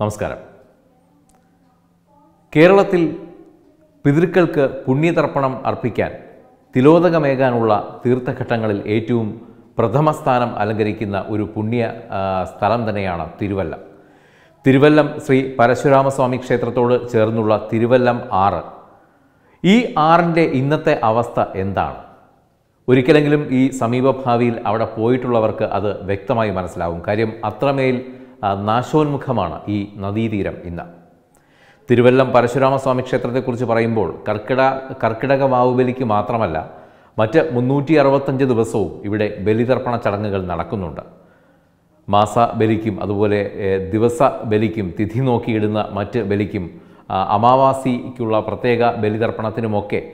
നമസ്കാരം കേരളത്തിൽ പിതൃക്കൾക്ക് പുണ്യതർപ്പണം അർപ്പിക്കാൻ തിലോദകമേകാനുള്ള തീർത്ഥഘട്ടങ്ങളിൽ ഏറ്റവും പ്രഥമ സ്ഥാനം അലങ്കരിക്കുന്ന ഒരു പുണ്യ ആ, സ്ഥലം തന്നെയാണ് തിരുവല്ലം തിരുവല്ലം ശ്രീ പരശുരാമസ്വാമി ക്ഷേത്രത്തോട് ചേർന്നുള്ള തിരുവല്ലം ആറ് ഈ ആറിൻ്റെ ഇന്നത്തെ അവസ്ഥ എന്താണ് ഒരിക്കലെങ്കിലും ഈ സമീപഭാവിയിൽ അവിടെ പോയിട്ടുള്ളവർക്ക് അത് വ്യക്തമായി മനസ്സിലാവും കാര്യം അത്രമേൽ ആ, നാശോന്മുഖമാണ് ഈ നദീതീരം ഇന്ന് തിരുവല്ലം പരശുരാമസ്വാമി ക്ഷേത്രത്തെക്കുറിച്ച് പറയുമ്പോൾ കർക്കിട കർക്കിടക വാവുബലിക്ക് മാത്രമല്ല മറ്റ് മുന്നൂറ്റി അറുപത്തഞ്ച് ദിവസവും ഇവിടെ ബലിതർപ്പണ ചടങ്ങുകൾ നടക്കുന്നുണ്ട് മാസ ബലിക്കും അതുപോലെ ഏഹ്, ദിവസ ബലിക്കും തിഥി നോക്കിയിടുന്ന മറ്റ് ബലിക്കും ആ, അമാവാസിക്കുള്ള പ്രത്യേക ബലിതർപ്പണത്തിനുമൊക്കെ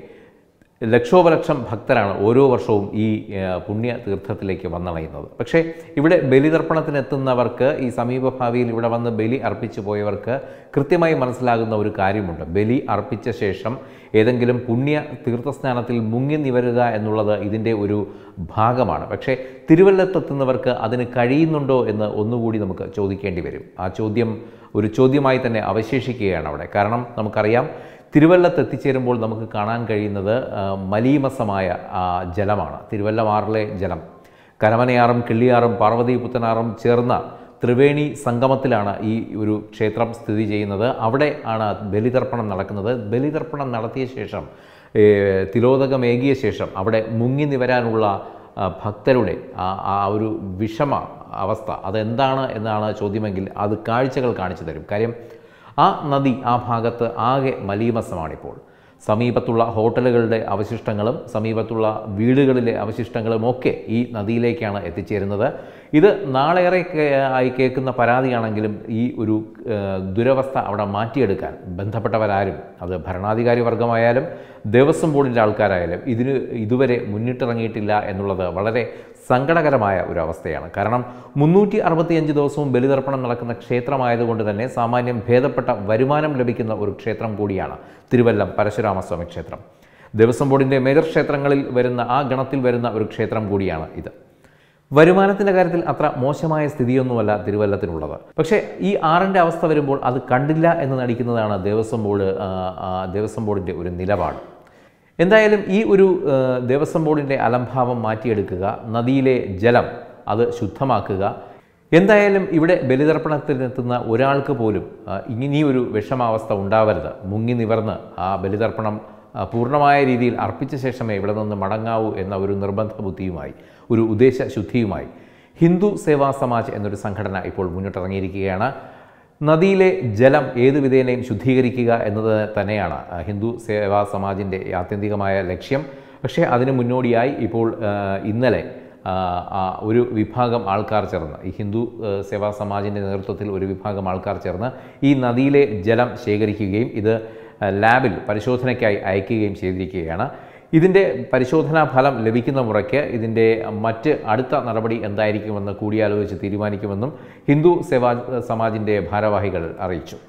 ലക്ഷോപലക്ഷം ഭക്തരാണ് ഓരോ വർഷവും ഈ ഏഹ്, പുണ്യ തീർത്ഥത്തിലേക്ക് വന്നണയുന്നത് പക്ഷേ ഇവിടെ ബലിതർപ്പണത്തിനെത്തുന്നവർക്ക് ഈ സമീപഭാവിയിൽ ഇവിടെ വന്ന് ബലി അർപ്പിച്ചു പോയവർക്ക് കൃത്യമായി മനസ്സിലാകുന്ന ഒരു കാര്യമുണ്ട് ബലി അർപ്പിച്ച ശേഷം ഏതെങ്കിലും പുണ്യ തീർത്ഥസ്നാനത്തിൽ മുങ്ങി നിവരുക എന്നുള്ളത് ഇതിൻ്റെ ഒരു ഭാഗമാണ് പക്ഷേ തിരുവല്ലത്തെത്തുന്നവർക്ക് അതിന് കഴിയുന്നുണ്ടോ എന്ന് ഒന്നുകൂടി നമുക്ക് ചോദിക്കേണ്ടി വരും ആ ചോദ്യം ഒരു ചോദ്യമായി തന്നെ അവശേഷിക്കുകയാണ് അവിടെ കാരണം നമുക്കറിയാം തിരുവല്ലത്ത് എത്തിച്ചേരുമ്പോൾ നമുക്ക് കാണാൻ കഴിയുന്നത് ആ, മലീമസമായ ആ, ജലമാണ് തിരുവല്ലമാറിലെ ജലം കരമനയാറും കിള്ളിയാറും പാർവതി പുത്തനാറും ചേർന്ന ത്രിവേണി സംഗമത്തിലാണ് ഈ ഒരു ക്ഷേത്രം സ്ഥിതി ചെയ്യുന്നത് അവിടെ ആണ് ബലിതർപ്പണം നടക്കുന്നത് ബലിതർപ്പണം നടത്തിയ ശേഷം ഏ, തിലോദകമേകിയ ശേഷം അവിടെ മുങ്ങി നിവരാനുള്ള ആ, ഭക്തരുടെ ആ ആ ഒരു വിഷമ അവസ്ഥ അതെന്താണ് എന്നാണ് ചോദ്യമെങ്കിൽ അത് കാഴ്ചകൾ കാണിച്ചു തരും കാര്യം ആ നദി ആ ഭാഗത്ത് ആകെ മലീമസമാണിപ്പോൾ സമീപത്തുള്ള ഹോട്ടലുകളുടെ അവശിഷ്ടങ്ങളും സമീപത്തുള്ള വീടുകളിലെ അവശിഷ്ടങ്ങളും ഒക്കെ ഈ നദിയിലേക്കാണ് എത്തിച്ചേരുന്നത് ഇത് നാളേറെ കേ- ആയി കേൾക്കുന്ന പരാതിയാണെങ്കിലും ഈ ഒരു ഏഹ്, ദുരവസ്ഥ അവിടെ മാറ്റിയെടുക്കാൻ ബന്ധപ്പെട്ടവരാരും അത് ഭരണാധികാരി വർഗമായാലും ദേവസ്വം ബോർഡിൻ്റെ ആൾക്കാരായാലും ഇതിന് ഇതുവരെ മുന്നിട്ടിറങ്ങിയിട്ടില്ല എന്നുള്ളത് വളരെ സങ്കടകരമായ ഒരു അവസ്ഥയാണ് കാരണം മുന്നൂറ്റി അറുപത്തിയഞ്ച് ദിവസവും ബലിതർപ്പണം നടക്കുന്ന ക്ഷേത്രമായതുകൊണ്ട് തന്നെ സാമാന്യം ഭേദപ്പെട്ട വരുമാനം ലഭിക്കുന്ന ഒരു ക്ഷേത്രം കൂടിയാണ് തിരുവല്ലം പരശുരാമസ്വാമി ക്ഷേത്രം ദേവസ്വം ബോർഡിൻ്റെ മേജർ ക്ഷേത്രങ്ങളിൽ വരുന്ന ആ ഗണത്തിൽ വരുന്ന ഒരു ക്ഷേത്രം കൂടിയാണ് ഇത് വരുമാനത്തിൻ്റെ കാര്യത്തിൽ അത്ര മോശമായ സ്ഥിതിയൊന്നുമല്ല തിരുവല്ലത്തിനുള്ളത് പക്ഷേ ഈ ആറിൻ്റെ അവസ്ഥ വരുമ്പോൾ അത് കണ്ടില്ല എന്ന് നടിക്കുന്നതാണ് ദേവസ്വം ബോർഡ് ആ, ആ, ദേവസ്വം ബോർഡിൻ്റെ ഒരു നിലപാട് എന്തായാലും ഈ ഒരു ആ, ദേവസ്വം ബോർഡിൻ്റെ അലംഭാവം മാറ്റിയെടുക്കുക നദിയിലെ ജലം അത് ശുദ്ധമാക്കുക എന്തായാലും ഇവിടെ ബലിതർപ്പണത്തിനെത്തുന്ന ഒരാൾക്ക് പോലും ആ, ഇനിയൊരു വിഷമാവസ്ഥ ഉണ്ടാവരുത് മുങ്ങി നിവർന്ന് ആ ബലിതർപ്പണം ആ, പൂർണ്ണമായ രീതിയിൽ അർപ്പിച്ച ശേഷമേ ഇവിടെ നിന്ന് മടങ്ങാവൂ എന്ന ഒരു നിർബന്ധ ബുദ്ധിയുമായി ഒരു ഉദ്ദേശ ശുദ്ധിയുമായി ഹിന്ദു സേവാ സമാജ് എന്നൊരു സംഘടന ഇപ്പോൾ മുന്നിട്ടിറങ്ങിയിരിക്കുകയാണ് നദിയിലെ ജലം ഏതു വിധേനയും ശുദ്ധീകരിക്കുക എന്നത് തന്നെയാണ് ആ, ഹിന്ദു സേവാ സമാജിൻ്റെ ആത്യന്തികമായ ലക്ഷ്യം പക്ഷേ അതിന് മുന്നോടിയായി ഇപ്പോൾ ആ, ഇന്നലെ ആ, ആ, ഒരു വിഭാഗം ആൾക്കാർ ചേർന്ന് ഈ ഹിന്ദു ആ, സേവാ സമാജിൻ്റെ നേതൃത്വത്തിൽ ഒരു വിഭാഗം ആൾക്കാർ ചേർന്ന് ഈ നദിയിലെ ജലം ശേഖരിക്കുകയും ഇത് ആ, ലാബിൽ പരിശോധനയ്ക്കായി അയക്കുകയും ചെയ്തിരിക്കുകയാണ് ഇതിൻ്റെ പരിശോധനാ ഫലം ലഭിക്കുന്ന മുറയ്ക്ക് ഇതിൻ്റെ മറ്റ് അടുത്ത നടപടി എന്തായിരിക്കുമെന്ന് കൂടിയാലോചിച്ച് തീരുമാനിക്കുമെന്നും ഹിന്ദു സേവാ സമാജിൻ്റെ ഭാരവാഹികൾ അറിയിച്ചു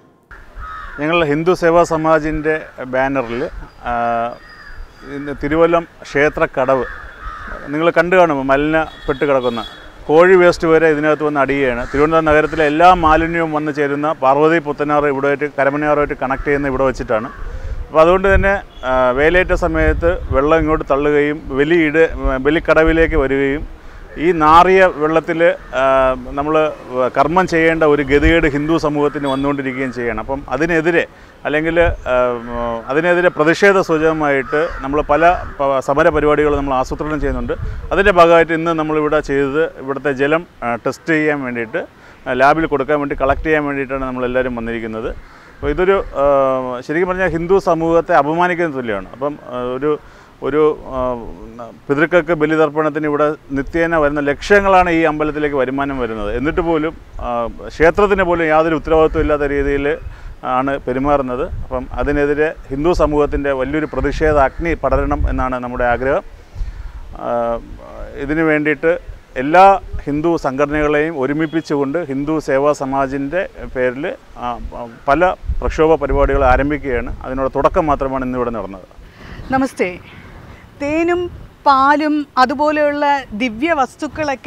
ഞങ്ങൾ ഹിന്ദു സേവാ സമാജിൻ്റെ ബാനറിൽ ആ, ഇന്ന് തിരുവല്ലം ക്ഷേത്ര കടവ് നിങ്ങൾ കണ്ടു കാണുമ്പോൾ മലിനപ്പെട്ട് കിടക്കുന്ന കോഴി വേസ്റ്റ് വരെ ഇതിനകത്ത് വന്ന് അടിയുകയാണ് തിരുവനന്തപുരം നഗരത്തിലെ എല്ലാ മാലിന്യവും വന്ന് ചേരുന്ന പാർവതി പുത്തനാറ് ഇവിടെയായിട്ട് കരമനയാറുമായിട്ട് കണക്ട് ചെയ്യുന്ന ഇവിടെ വെച്ചിട്ടാണ് അപ്പോൾ അതുകൊണ്ട് തന്നെ ആ, വേലേറ്റ സമയത്ത് വെള്ളം ഇങ്ങോട്ട് തള്ളുകയും വലിയിട് ബലിക്കടവിലേക്ക് വരികയും ഈ നാറിയ വെള്ളത്തിൽ നമ്മൾ കർമ്മം ചെയ്യേണ്ട ഒരു ഗതികേട് ഹിന്ദു സമൂഹത്തിന് വന്നുകൊണ്ടിരിക്കുകയും ചെയ്യണം അപ്പം അതിനെതിരെ അല്ലെങ്കിൽ അതിനെതിരെ പ്രതിഷേധ സൂചകമായിട്ട് നമ്മൾ പല പ- സമര പരിപാടികൾ നമ്മൾ ആസൂത്രണം ചെയ്യുന്നുണ്ട് അതിൻ്റെ ഭാഗമായിട്ട് ഇന്ന് നമ്മളിവിടെ ചെയ്തത് ഇവിടുത്തെ ജലം ആ, ടെസ്റ്റ് ചെയ്യാൻ വേണ്ടിയിട്ട് ആ, ലാബിൽ കൊടുക്കാൻ വേണ്ടി കളക്ട് ചെയ്യാൻ വേണ്ടിയിട്ടാണ് നമ്മളെല്ലാവരും വന്നിരിക്കുന്നത് അപ്പോൾ ഇതൊരു ആ, ശരിക്കും പറഞ്ഞാൽ ഹിന്ദു സമൂഹത്തെ അപമാനിക്കുന്ന തുല്യമാണ് അപ്പം ആ, ഒരു ഒരു ആ, പിതൃക്കൾക്ക് ബലിതർപ്പണത്തിന് ഇവിടെ നിത്യേന വരുന്ന ലക്ഷങ്ങളാണ് ഈ അമ്പലത്തിലേക്ക് വരുമാനം വരുന്നത് എന്നിട്ട് പോലും ആ, ക്ഷേത്രത്തിന് പോലും യാതൊരു ഉത്തരവാദിത്വം ഇല്ലാത്ത രീതിയിൽ ആണ് പെരുമാറുന്നത് അപ്പം അതിനെതിരെ ഹിന്ദു സമൂഹത്തിൻ്റെ വലിയൊരു പ്രതിഷേധ അഗ്നി പടരണം എന്നാണ് നമ്മുടെ ആഗ്രഹം ആ, ഇതിനു വേണ്ടിയിട്ട് എല്ലാ ഹിന്ദു സംഘടനകളെയും ഒരുമിപ്പിച്ചുകൊണ്ട് ഹിന്ദു സേവാ സമാജിൻ്റെ പേരിൽ ആ, പല പ്രക്ഷോഭ പരിപാടികൾ ആരംഭിക്കുകയാണ് അതിനുള്ള തുടക്കം മാത്രമാണ് ഇന്നിവിടെ നടന്നത് നമസ്തേ തേനും പാലും അതുപോലെയുള്ള ദിവ്യ വസ്തുക്കളൊക്കെ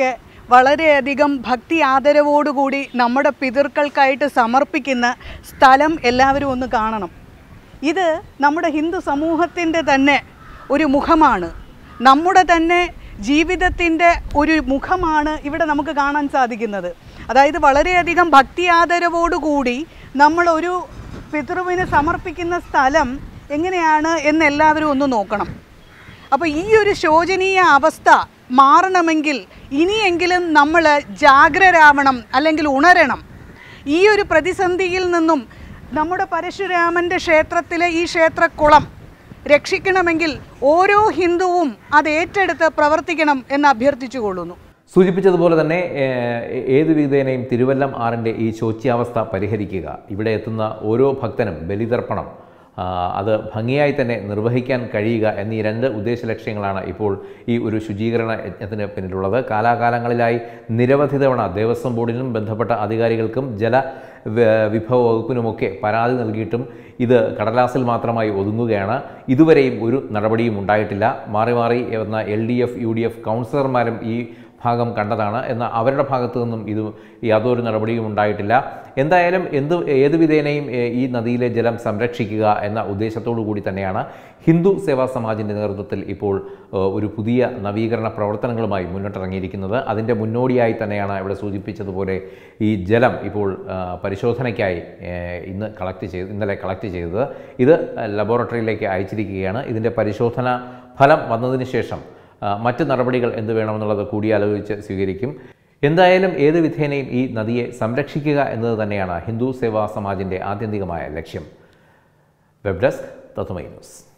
വളരെയധികം ഭക്തി ആദരവോടുകൂടി നമ്മുടെ പിതൃക്കൾക്കായിട്ട് സമർപ്പിക്കുന്ന സ്ഥലം എല്ലാവരും ഒന്ന് കാണണം ഇത് നമ്മുടെ ഹിന്ദു സമൂഹത്തിൻ്റെ തന്നെ ഒരു മുഖമാണ് നമ്മുടെ തന്നെ ജീവിതത്തിൻ്റെ ഒരു മുഖമാണ് ഇവിടെ നമുക്ക് കാണാൻ സാധിക്കുന്നത് അതായത് വളരെയധികം ഭക്തി ആദരവോടുകൂടി നമ്മൾ ഒരു പിതൃവിന് സമർപ്പിക്കുന്ന സ്ഥലം എങ്ങനെയാണ് എന്ന് എല്ലാവരും ഒന്ന് നോക്കണം അപ്പോൾ ഈ ഒരു ശോചനീയ അവസ്ഥ മാറണമെങ്കിൽ ഇനിയെങ്കിലും നമ്മൾ ജാഗ്രരാവണം അല്ലെങ്കിൽ ഉണരണം ഈ ഒരു പ്രതിസന്ധിയിൽ നിന്നും നമ്മുടെ പരശുരാമൻ്റെ ക്ഷേത്രത്തിലെ ഈ ക്ഷേത്രക്കുളം രക്ഷിക്കണമെങ്കിൽ ഓരോ ഹിന്ദുവും അത് ഏറ്റെടുത്ത് പ്രവർത്തിക്കണം എന്ന് അഭ്യർത്ഥിച്ചുകൊള്ളുന്നു സൂചിപ്പിച്ചതുപോലെ തന്നെ ഏഹ്, ഏത് വിധേനയും തിരുവല്ലം ആറിൻ്റെ ഈ ശോച്യാവസ്ഥ പരിഹരിക്കുക ഇവിടെ എത്തുന്ന ഓരോ ഭക്തനും ബലിതർപ്പണം ആ, അത് ഭംഗിയായി തന്നെ നിർവഹിക്കാൻ കഴിയുക എന്നീ രണ്ട് ഉദ്ദേശ ലക്ഷ്യങ്ങളാണ് ഇപ്പോൾ ഈ ഒരു ശുചീകരണ യജ്ഞത്തിന് പിന്നിലുള്ളത് കാലാകാലങ്ങളിലായി നിരവധി തവണ ദേവസ്വം ബോർഡിനും ബന്ധപ്പെട്ട അധികാരികൾക്കും ജല വ- വിഭവ വകുപ്പിനുമൊക്കെ പരാതി നൽകിയിട്ടും ഇത് കടലാസിൽ മാത്രമായി ഒതുങ്ങുകയാണ് ഇതുവരെയും ഒരു നടപടിയും ഉണ്ടായിട്ടില്ല മാറി മാറി വന്ന L D F U D F കൗൺസിലർമാരും ഈ ഭാഗം കണ്ടതാണ് എന്നാൽ അവരുടെ ഭാഗത്തു നിന്നും ഇത് യാതൊരു നടപടിയും ഉണ്ടായിട്ടില്ല എന്തായാലും എന്ത് ഏത് വിധേനയും ഏ, ഈ നദിയിലെ ജലം സംരക്ഷിക്കുക എന്ന ഉദ്ദേശത്തോടു കൂടി തന്നെയാണ് ഹിന്ദു സേവാ സമാജിൻ്റെ നേതൃത്വത്തിൽ ഇപ്പോൾ ഏ, ഒരു പുതിയ നവീകരണ പ്രവർത്തനങ്ങളുമായി മുന്നിട്ടിറങ്ങിയിരിക്കുന്നത് അതിൻ്റെ മുന്നോടിയായി തന്നെയാണ് ഇവിടെ സൂചിപ്പിച്ചതുപോലെ ഈ ജലം ഇപ്പോൾ ആ, പരിശോധനയ്ക്കായി ഏ, ഇന്ന് കളക്ട് ചെയ്ത് ഇന്നലെ കളക്ട് ചെയ്തത് ഇത് ലബോറട്ടറിയിലേക്ക് അയച്ചിരിക്കുകയാണ് ഇതിൻ്റെ പരിശോധന ഫലം വന്നതിന് ശേഷം ആ, മറ്റ് നടപടികൾ എന്ത് വേണമെന്നുള്ളത് കൂടിയാലോചിച്ച് സ്വീകരിക്കും എന്തായാലും ഏത് വിധേനയും ഈ നദിയെ സംരക്ഷിക്കുക എന്നത് തന്നെയാണ് ഹിന്ദു സേവാ സമാജിൻ്റെ ആത്യന്തികമായ ലക്ഷ്യം വെബ് ഡെസ്ക് തത്തുമൈ ന്യൂസ്